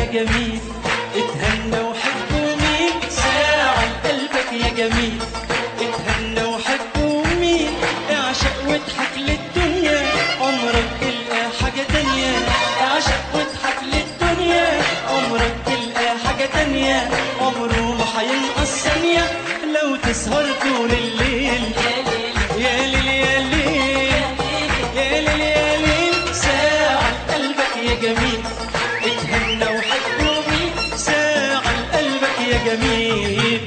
جميل اتهنى وحب ومين ساعد قلبك يا جميل اتهنى وحب ومين اعشق واضحك للدنيا عمرك تلقى حاجة تانية اعشق واضحك للدنيا عمرك تلقى حاجة تانية عمره ما هينقص ثانية لو تسهر طول الليل يا ليل يا ليل يا ليل يا ليل ساعد قلبك يا جميل اتهنى وحب ومين ساعد قلبك يا جميل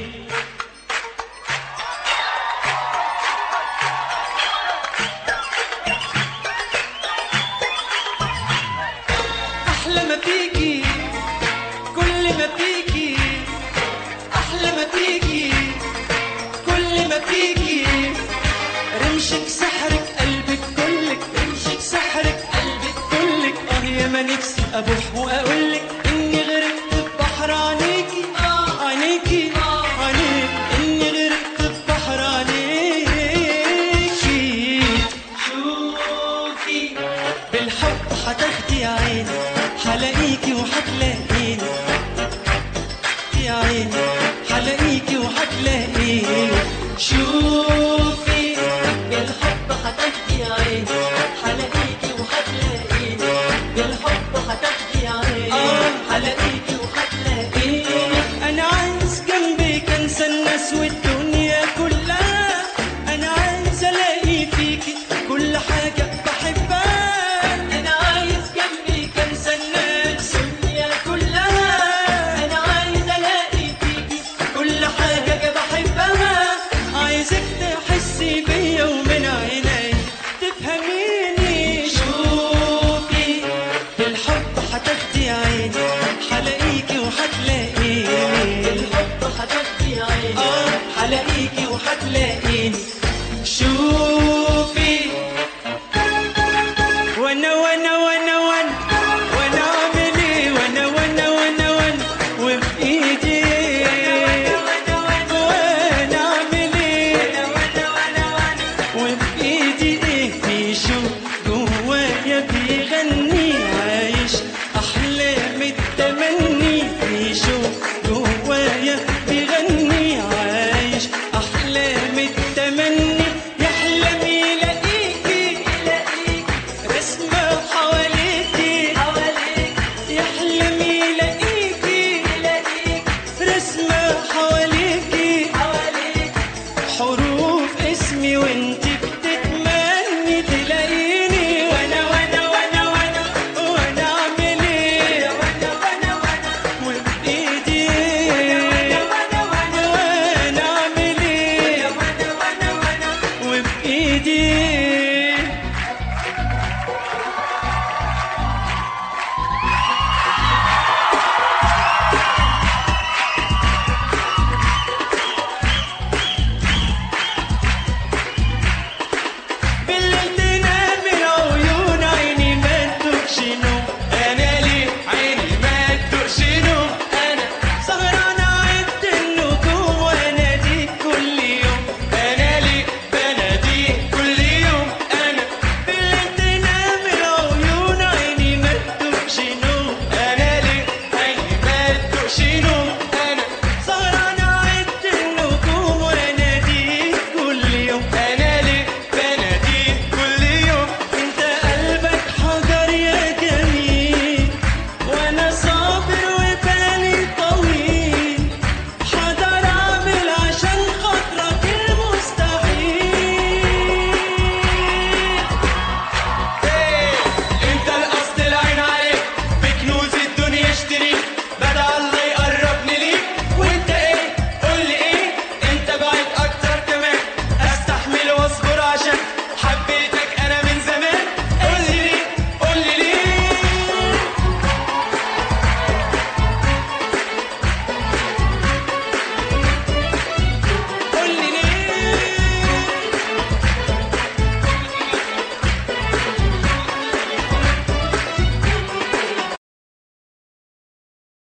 أحلى ما فيكي كل ما فيكي أحلى ما فيكي كل ما فيكي رمشك سحرك قلبك كلك رمشك سحرك قلبك كلك اه يا ما نفسي أبوح وأقولك إني غرقت في بحر عينيكي عينيكي عينيك إني غرقت في بحر عينيكي شوفي بالحب هتاخدي عيني هلاقيكي وهتلاقيني يا عيني هلاقيكي وهتلاقيني شوفي بالحب هتاخدي عيني هلاقيكي وهتلاقيني بالحب هتاخدي عيني هلاقيكي وهتلاقيني انا عايز جنبك انسى الناس والدنيا كلها انا عايز الاقي فيكي كل حاجه بحبها انا عايز جنبك انسى الناس والدنيا كلها انا عايز الاقي فيكي كل حاجه بحبها عايزك تحسي بيا ومن عيني تفهميني شوفي بالحب هتاخدي عيني هلاقيكي وهتلاقيني بالحب هتاخدي عيني اه هلاقيكي وهتلاقيني شوفي وانا وانا وانا وانا وانا اعمل ايه وانا وانا وانا وانا وبايدي وانا اعمل ايه وبايدي ايه في شوق جوا